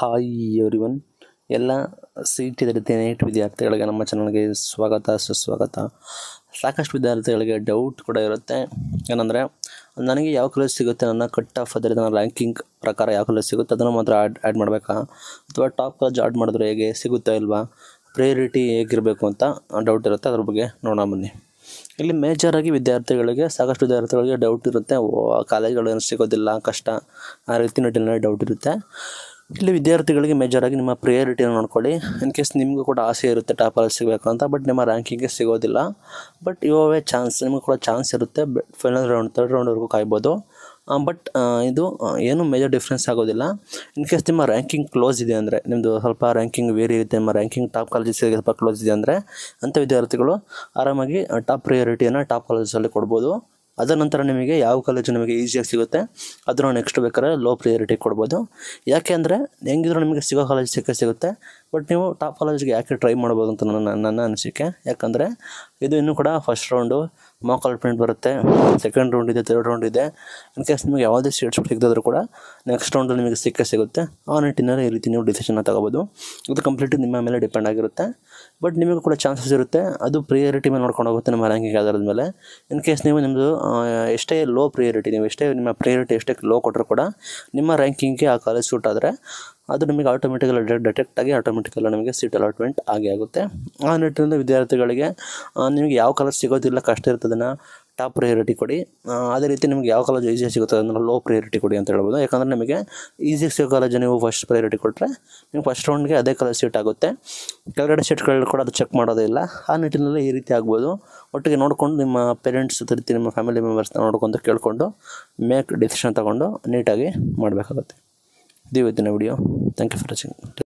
hi everyone ಎಲ್ಲ C T ರೀತಿ NEET ವಿದ್ಯಾರ್ಥಿಗಳಿಗೆ ನಮ್ಮ ಚಾನಲ್ಗೆ ಸ್ವಾಗತ ಸುಸ್ವಾಗತ ಸಾಕಷ್ಟು ವಿದ್ಯಾರ್ಥಿಗಳಿಗೆ ಡೌಟ್ ಕೂಡ ಇರುತ್ತೆ ಏನಂದರೆ ನನಗೆ ಯಾವ ಕಾಲೇಜ್ ಸಿಗುತ್ತೆ ನನ್ನ ಕಟ್ ಆಫ್ ಅದರಿಂದ ನನ್ನ ರ್ಯಾಂಕಿಂಗ್ ಪ್ರಕಾರ ಯಾವ ಕಾಲೇಜ್ ಸಿಗುತ್ತೆ ಅದನ್ನು ಮಾತ್ರ ಆ್ಯಡ್ ಆ್ಯಡ್ ಮಾಡಬೇಕಾ ಅಥವಾ ಟಾಪ್ ಕಾಲೇಜ್ ಆ್ಯಡ್ ಮಾಡಿದ್ರೆ ಹೇಗೆ ಸಿಗುತ್ತಾ ಇಲ್ವಾ ಪ್ರಯಾರಿಟಿ ಹೇಗಿರಬೇಕು ಅಂತ ಡೌಟ್ ಇರುತ್ತೆ ಅದ್ರ ಬಗ್ಗೆ ನೋಡೋಣ ಬನ್ನಿ ಇಲ್ಲಿ ಮೇಜರಾಗಿ ವಿದ್ಯಾರ್ಥಿಗಳಿಗೆ ಸಾಕಷ್ಟು ವಿದ್ಯಾರ್ಥಿಗಳಿಗೆ ಡೌಟ್ ಇರುತ್ತೆ ಓ ಕಾಲೇಜ್ಗಳು ಏನು ಸಿಗೋದಿಲ್ಲ ಕಷ್ಟ ಆ ರೀತಿ ನಿಟ್ಟಿನಲ್ಲಿ ಡೌಟ್ ಇರುತ್ತೆ ಇಲ್ಲಿ ವಿದ್ಯಾರ್ಥಿಗಳಿಗೆ ಮೇಜರಾಗಿ ನಿಮ್ಮ ಪ್ರಿಯಾರಿಟಿನ ನೋಡ್ಕೊಳ್ಳಿ ಇನ್ ಕೇಸ್ ನಿಮಗೂ ಕೂಡ ಆಸೆ ಇರುತ್ತೆ ಟಾಪಲ್ಲಿ ಸಿಗಬೇಕು ಅಂತ ಬಟ್ ನಿಮ್ಮ ರ್ಯಾಂಕಿಂಗ್ಗೆ ಸಿಗೋದಿಲ್ಲ ಬಟ್ ಇವೇ ಚಾನ್ಸ್ ನಿಮಗೂ ಕೂಡ ಚಾನ್ಸ್ ಇರುತ್ತೆ ಫೈನಲ್ ರೌಂಡ್ ತರ್ಡ್ ರೌಂಡ್ವರೆಗೂ ಕಾಯ್ಬೋದು ಬಟ್ ಇದು ಆ, ಏನು ಮೇಜರ್ ಡಿಫ್ರೆನ್ಸ್ ಆಗೋದಿಲ್ಲ ಇನ್ ಕೇಸ್ ನಿಮ್ಮ ರ್ಯಾಂಕಿಂಗ್ ಕ್ಲೋಸ್ ಇದೆ ಅಂದರೆ ನಿಮ್ಮದು ಸ್ವಲ್ಪ ರ್ಯಾಂಕಿಂಗ್ ವೇರಿ ಇರುತ್ತೆ ನಿಮ್ಮ ರ್ಯಾಂಕಿಂಗ್ ಟಾಪ್ ಕಾಲೇಜಸ್ಗೆ ಸ್ವಲ್ಪ ಕ್ಲೋಸ್ ಇದೆ ಅಂದರೆ ಅಂಥ ವಿದ್ಯಾರ್ಥಿಗಳು ಆರಾಮಾಗಿ ಟಾಪ್ ಪ್ರಿಯಾರಿಟಿಯನ್ನು ಟಾಪ್ ಕಾಲೇಜಲ್ಲಿ ಕೊಡ್ಬೋದು ಅದರ ನಂತರ ನಿಮಗೆ ಯಾವ ಕಾಲೇಜು ನಿಮಗೆ ಈಸಿಯಾಗಿ ಸಿಗುತ್ತೆ ಅದನ್ನು ನೆಕ್ಸ್ಟ್ ಬೇಕಾದ್ರೆ ಲೋ ಪ್ರಿಯಾರಿಟಿ ಕೊಡ್ಬೋದು ಯಾಕೆ ಅಂದರೆ ಹೆಂಗಿದ್ರು ನಿಮಗೆ ಸಿಗೋ ಕಾಲೇಜ್ ಸಿಕ್ಕೇ ಸಿಗುತ್ತೆ ಬಟ್ ನೀವು ಟಾಪ್ ಕಾಲೇಜ್ಗೆ ಯಾಕೆ ಟ್ರೈ ಮಾಡ್ಬೋದು ಅಂತ ನನ್ನ ನನ್ನ ಅನಿಸಿಕೆ ಯಾಕಂದರೆ ಇದು ಇನ್ನೂ ಕೂಡ ಫಸ್ಟ್ ರೌಂಡು ಮಾಕ್ ಅಲಾಟ್ಮೆಂಟ್ ಬರುತ್ತೆ ಸೆಕೆಂಡ್ ರೌಂಡ್ ಇದೆ ತರ್ಡ್ ರೌಂಡ್ ಇದೆ ಇನ್ ಕೇಸ್ ನಿಮಗೆ ಯಾವುದೇ ಸೀಟ್ಸ್ ಸಿಗದಿದ್ರು ಕೂಡ ನೆಕ್ಸ್ಟ್ ರೌಂಡಲ್ಲಿ ನಿಮಗೆ ಸಿಕ್ಕೇ ಸಿಗುತ್ತೆ ಆ ನಿಟ್ಟಿನಲ್ಲಿ ಈ ರೀತಿ ನೀವು ಡಿಸಿಷನ್ನ ತಗೋಬೋದು ಇದು ಕಂಪ್ಲೀಟ್ ನಿಮ್ಮ ಮೇಲೆ ಡಿಪೆಂಡ್ ಆಗಿರುತ್ತೆ ಬಟ್ ನಿಮಗೂ ಕೂಡ ಚಾನ್ಸಸ್ ಇರುತ್ತೆ ಅದು ಪ್ರಿಯಾರಿಟಿ ಮೇಲೆ ನೋಡ್ಕೊಂಡು ಹೋಗುತ್ತೆ ನಿಮ್ಮ ರ್ಯಾಂಕಿಂಗ್ ಆಧಾರದ ಮೇಲೆ ಇನ್ ಕೇಸ್ ನೀವು ನಿಮ್ಮದು ಆ, ಎಷ್ಟೇ ಲೋ ಪ್ರಿಯಾರಿಟಿ ನೀವು ಎಷ್ಟೇ ನಿಮ್ಮ ಪ್ರಿಯಾರಿಟಿ ಎಷ್ಟೇ ಲೋ ಕೊಟ್ಟರು ಕೂಡ ನಿಮ್ಮ ರ್ಯಾಂಕಿಂಗ್ಗೆ ಆ ಕಾಲೇಜ್ ಸೂಟ್ ಆದರೆ ಅದು ನಿಮಗೆ ಆಟೋಮೆಟಿಕಲ್ ಡಿಟೆಕ್ಟ್ ಆಗಿ ಆಟೋಮೆಟಿಕಲ್ ನಿಮಗೆ ಸೀಟ್ ಅಲಾಟ್ಮೆಂಟ್ ಆಗೇ ಆಗುತ್ತೆ ಆ ನಿಟ್ಟಿನಲ್ಲಿ ವಿದ್ಯಾರ್ಥಿಗಳಿಗೆ ಆ, ನಿಮಗೆ ಯಾವ ಕಾಲೇಜ್ ಸಿಗೋದಿಲ್ಲ ಕಷ್ಟ ಇರ್ತದನ್ನು ಟಾಪ್ ಪ್ರಿಯಾರಿಟಿ ಕೊಡಿ ಆ, ಅದೇ ರೀತಿ ನಿಮಗೆ ಯಾವ ಕಾಲೇಜ್ ಈಸಿಯಾಗಿ ಸಿಗುತ್ತೆ ಅದನ್ನು ಲೋ ಪ್ರಿಯಾರಿಟಿ ಕೊಡಿ ಅಂತ ಹೇಳ್ಬೋದು ಯಾಕಂದರೆ ನಿಮಗೆ ಈಸಿಯಾಗಿ ಸಿಗೋ ಕಾಲೇಜ್ ನೀವು ಫಸ್ಟ್ ಪ್ರಯಾರಿಟಿ ಕೊಟ್ಟರೆ ನೀವು ಫಸ್ಟ್ ರೌಂಡ್ಗೆ ಅದೇ ಕಾಲೇಜ್ ಸೀಟ್ ಆಗುತ್ತೆ ಕೆಳಗಡೆ ಸೀಟ್ಗಳು ಕೂಡ ಅದು ಚೆಕ್ ಮಾಡೋದೇ ಇಲ್ಲ ಆ ನಿಟ್ಟಿನಲ್ಲಿ ಈ ರೀತಿ ಆಗ್ಬೋದು ಒಟ್ಟಿಗೆ ನೋಡಿಕೊಂಡು ನಿಮ್ಮ ಪೇರೆಂಟ್ಸ್ ಅದೇ ರೀತಿ ನಿಮ್ಮ ಫ್ಯಾಮಿಲಿ ಮೆಂಬರ್ಸ್ನ ನೋಡ್ಕೊಂಡು ಕೇಳಿಕೊಂಡು ಮೇಕ್ ಡಿಸಿಷನ್ ತೊಗೊಂಡು ನೀಟಾಗಿ ಮಾಡಬೇಕಾಗುತ್ತೆ ಇದು ಇವತ್ತಿನ video thank you for watching